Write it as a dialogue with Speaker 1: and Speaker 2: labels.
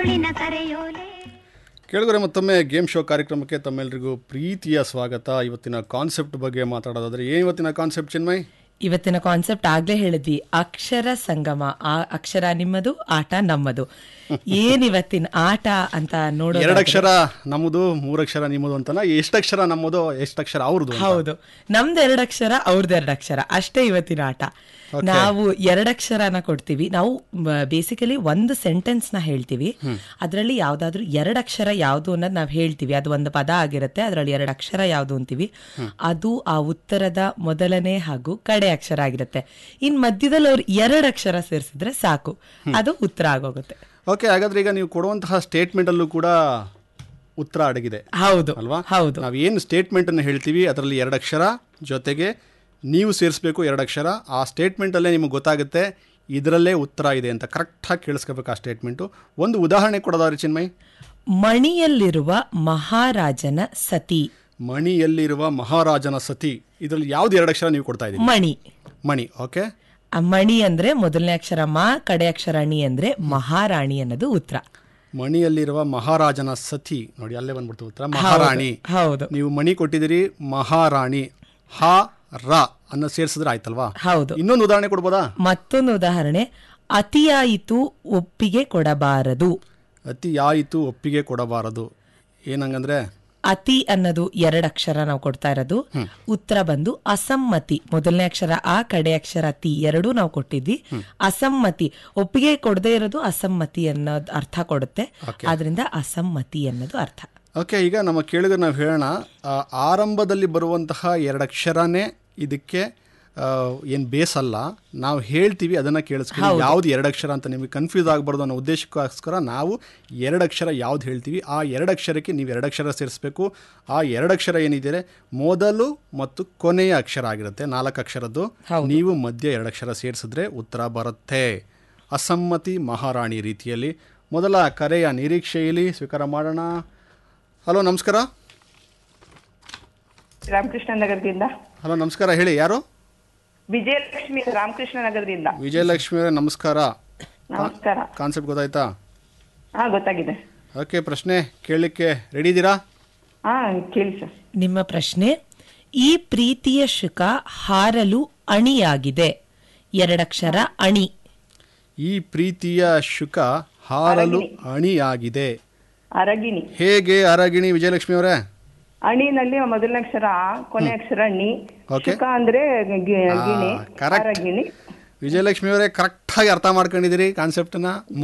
Speaker 1: ಕರುಳಿನ ಕರೆಯೋಲೆ
Speaker 2: ಕೇಳಿದ್ರೆ ಮತ್ತೊಮ್ಮೆ ಗೇಮ್ ಶೋ ಕಾರ್ಯಕ್ರಮಕ್ಕೆ ತಮ್ಮೆಲ್ಲರಿಗೂ ಪ್ರೀತಿಯ ಸ್ವಾಗತ ಇವತ್ತಿನ ಕಾನ್ಸೆಪ್ಟ್ ಬಗ್ಗೆ ಮಾತಾಡೋದಾದ್ರೆ ಏನು ಇವತ್ತಿನ ಕಾನ್ಸೆಪ್ಟ್ ಚಿನ್ಮಯ್
Speaker 3: ಇವತ್ತಿನ ಕಾನ್ಸೆಪ್ಟ್ ಆಗ್ಲೇ ಹೇಳಿದ್ವಿ ಅಕ್ಷರ ಸಂಗಮ ಆ ಅಕ್ಷರ ನಿಮ್ಮದು ಆಟ ನಮ್ಮದು ಏನ್ ಇವತ್ತಿನ ಆಟ ಅಂತ ನೋಡೋ
Speaker 2: ಎರಡಕ್ಷರ ನಮ್ಮದು ಮೂರಕ್ಷರ ನಿಮ್ಮದು ಅಂತನ ಎಷ್ಟಕ್ಷರ ನಮ್ಮದು ಎಷ್ಟಕ್ಷರ ಅವ್ರದ್ದು ಅಂತ?
Speaker 3: ಹೌದು ನಮ್ದು ಎರಡಕ್ಷರ ಅವ್ರದ್ದು ಎರಡಕ್ಷರ ಅಷ್ಟೇ ಇವತ್ತಿನ ಆಟ ನಾವು ಎರಡಕ್ಷರನ ಕೊಡ್ತೀವಿ ನಾವು ಬೇಸಿಕಲಿ ಒಂದು ಸೆಂಟೆನ್ಸ್ ನ ಹೇಳ್ತೀವಿ ಅದರಲ್ಲಿ ಯಾವ್ದಾದ್ರು ಎರಡಕ್ಷರ ಯಾವ್ದು ಅನ್ನೋದು ನಾವು ಹೇಳ್ತೀವಿ ಅದು ಒಂದು ಪದ ಆಗಿರುತ್ತೆ ಅದರಲ್ಲಿ ಎರಡು ಅಕ್ಷರ ಯಾವ್ದು ಅಂತೀವಿ ಅದು ಆ ಉತ್ತರದ ಮೊದಲನೇ ಹಾಗೂ ಕಡೆ ಅಕ್ಷರ ಆಗಿರುತ್ತೆ ಇನ್ ಮಧ್ಯದಲ್ಲಿ ಅವ್ರು ಎರಡು ಅಕ್ಷರ ಸೇರಿಸಿದ್ರೆ ಸಾಕು ಅದು ಉತ್ತರ ಆಗೋಗುತ್ತೆ
Speaker 2: ಓಕೆ ಹಾಗಾದ್ರೆ ಈಗ ನೀವು ಕೊಡುವಂತಹ ಸ್ಟೇಟ್ಮೆಂಟ್ ಅಲ್ಲೂ ಕೂಡ ಉತ್ತರ ಅಡಗಿದೆ
Speaker 3: ಹೌದು
Speaker 2: ಅಲ್ವಾ
Speaker 3: ಹೌದು
Speaker 2: ನಾವು ಏನು ಸ್ಟೇಟ್ಮೆಂಟ್ ಅನ್ನು ಹೇಳ್ತೀವಿ ಅದರಲ್ಲಿ ಎರಡು ಅಕ್ಷರ ಜೊತೆಗೆ ನೀವು ಸೇರಿಸ್ಬೇಕು ಎರಡು ಅಕ್ಷರ ಆ ಸ್ಟೇಟ್ಮೆಂಟಲ್ಲೇ ನಿಮಗೆ ಗೊತ್ತಾಗುತ್ತೆ ಇದರಲ್ಲೇ ಉತ್ತರ ಇದೆ ಅಂತ ಕರೆಕ್ಟಾಗಿ ಕೇಳಿಸ್ಕೋಬೇಕು ಆ ಸ್ಟೇಟ್ಮೆಂಟು ಒಂದು ಉದಾಹರಣೆ ಕೊಡೋದಾದ್ರೆ ಚಿನ್ಮಯ್
Speaker 3: ಮಣಿಯಲ್ಲಿರುವ ಮಹಾರಾಜನ ಸತಿ
Speaker 2: ಮಣಿಯಲ್ಲಿರುವ ಮಹಾರಾಜನ ಸತಿ ಇದರಲ್ಲಿ ಯಾವ್ದು ಎರಡು ಅಕ್ಷರ ನೀವು ಕೊಡ್ತಾ ಇದ್ದೀರಿ
Speaker 3: ಮಣಿ
Speaker 2: ಮಣಿ ಓಕೆ
Speaker 3: ಆ ಮಣಿ ಅಂದ್ರೆ ಮೊದಲನೇ ಅಕ್ಷರ ಮ ಕಡೆ ಅಕ್ಷರ ಣಿ ಅಂದ್ರೆ ಮಹಾರಾಣಿ ಅನ್ನೋದು ಉತ್ತರ
Speaker 2: ಮಣಿಯಲ್ಲಿರುವ ಮಹಾರಾಜನ ಸತಿ ನೋಡಿ ಅಲ್ಲೇ ಬಂದ್ಬಿಡ್ತು ಉತ್ತರ ಮಹಾರಾಣಿ
Speaker 3: ಹೌದು
Speaker 2: ನೀವು ಮಣಿ ಕೊಟ್ಟಿದ್ದೀರಿ ಮಹಾರಾಣಿ ಹ ರ ಅನ್ನ ಸೇರಿಸಿದ್ರೆ ಆಯ್ತಲ್ವಾ
Speaker 3: ಹೌದು
Speaker 2: ಇನ್ನೊಂದು ಉದಾಹರಣೆ ಕೊಡ್ಬೋದಾ
Speaker 3: ಮತ್ತೊಂದು ಉದಾಹರಣೆ ಅತಿಯಾಯಿತು ಒಪ್ಪಿಗೆ ಕೊಡಬಾರದು
Speaker 2: ಅತಿಯಾಯಿತು ಒಪ್ಪಿಗೆ ಕೊಡಬಾರದು ಏನಂಗಂದ್ರೆ
Speaker 3: ಅತಿ ಅನ್ನೋದು ಎರಡು ಅಕ್ಷರ ನಾವು ಕೊಡ್ತಾ ಇರೋದು ಉತ್ತರ ಬಂದು ಅಸಮ್ಮತಿ ಮೊದಲನೇ ಅಕ್ಷರ ಆ ಕಡೆ ಅಕ್ಷರ ತಿ ಎರಡೂ ನಾವು ಕೊಟ್ಟಿದ್ವಿ ಅಸಮ್ಮತಿ ಒಪ್ಪಿಗೆ ಕೊಡದೇ ಇರೋದು ಅಸಮ್ಮತಿ ಅನ್ನೋದು ಅರ್ಥ ಕೊಡುತ್ತೆ ಆದ್ರಿಂದ ಅಸಮ್ಮತಿ ಅನ್ನೋದು ಅರ್ಥ
Speaker 2: ಓಕೆ ಈಗ ನಮ್ಮ ಕೇಳಿದ್ರೆ ನಾವು ಹೇಳೋಣ ಆ, ಆರಂಭದಲ್ಲಿ ಬರುವಂತಹ ಎರಡು ಅಕ್ಷರನೇ ಇದಕ್ಕೆ ಏನು ಬೇಸ್ ಅಲ್ಲ ನಾವು ಹೇಳ್ತೀವಿ ಅದನ್ನು ಕೇಳಿಸ್ಕೊಂಡು ಯಾವ್ದು ಎರಡು ಅಕ್ಷರ ಅಂತ ನಿಮಗೆ ಕನ್ಫ್ಯೂಸ್ ಆಗಬಾರ್ದು ಅನ್ನೋ ಉದ್ದೇಶಕ್ಕೋಸ್ಕರ ನಾವು ಎರಡು ಅಕ್ಷರ ಯಾವ್ದು ಹೇಳ್ತೀವಿ ಆ ಎರಡು ಅಕ್ಷರಕ್ಕೆ ನೀವು ಎರಡು ಅಕ್ಷರ ಸೇರಿಸ್ಬೇಕು ಆ ಎರಡು ಅಕ್ಷರ ಏನಿದೆ ಮೊದಲು ಮತ್ತು ಕೊನೆಯ ಅಕ್ಷರ ಆಗಿರುತ್ತೆ ನಾಲ್ಕು ಅಕ್ಷರದ್ದು ನೀವು ಮಧ್ಯ ಎರಡು ಅಕ್ಷರ ಸೇರಿಸಿದ್ರೆ ಉತ್ತರ ಬರುತ್ತೆ ಅಸಮ್ಮತಿ ಮಹಾರಾಣಿ ರೀತಿಯಲ್ಲಿ ಮೊದಲ ಕರೆಯ ನಿರೀಕ್ಷೆಯಲ್ಲಿ ಸ್ವೀಕಾರ ಮಾಡೋಣ ಹಲೋ ನಮಸ್ಕಾರ
Speaker 4: ರಾಮಕೃಷ್ಣ ನಗರದಿಂದ
Speaker 2: ಹಲೋ ನಮಸ್ಕಾರ ಹೇಳಿ ಯಾರು
Speaker 4: ವಿಜಯಲಕ್ಷ್ಮಿ ರಾಮಕೃಷ್ಣ ನಗರದಿಂದ
Speaker 2: ವಿಜಯಲಕ್ಷ್ಮಿ ಅವರೇ ನಮಸ್ಕಾರ
Speaker 4: ನಮಸ್ಕಾರ
Speaker 2: ಕಾನ್ಸೆಪ್ಟ್ ಗೊತ್ತಾಯ್ತಾ
Speaker 4: ಹಾ ಗೊತ್ತಾಗಿದೆ
Speaker 2: ಓಕೆ ಪ್ರಶ್ನೆ ಕೇಳಲಿಕ್ಕೆ ರೆಡಿ ಇದ್ದೀರಾ
Speaker 4: ಹಾ ಕೇಳಿ ಸರ್
Speaker 3: ನಿಮ್ಮ ಪ್ರಶ್ನೆ ಈ ಪ್ರೀತಿಯ ಶುಕ ಹಾರಲು ಅಣಿಯಾಗಿದೆ ಎರಡಕ್ಷರ ಅಣಿ
Speaker 2: ಈ ಪ್ರೀತಿಯ ಶುಕ ಹಾರಲು ಅಣಿಯಾಗಿದೆ
Speaker 4: ಅರಗಿಣಿ
Speaker 2: ಹೇಗೆ ಅರಗಿಣಿ ವಿಜಯಲಕ್ಷ್ಮಿ ಅವರೇ
Speaker 4: ಅಣಿನಲ್ಲಿ ಮೊದಲನೇ ಅಕ್ಷರ ಆ, ಕೊನೆ ಅಕ್ಷರ ನಿ
Speaker 2: Okay.
Speaker 4: ಶುಕ ಅಂದ್ರೆ ಗಿ- ಗಿಣಿ
Speaker 2: correct.
Speaker 4: ಅರಗಿಣಿ
Speaker 2: ವಿಜಯಲಕ್ಷ್ಮಿ ಅವರೇ ಕರೆಕ್ಟಾಗಿ ಅರ್ಥ ಮಾಡ್ಕೊಂಡಿದ್ದೀರಿ ಕಾನ್ಸೆಪ್ಟನ್ನ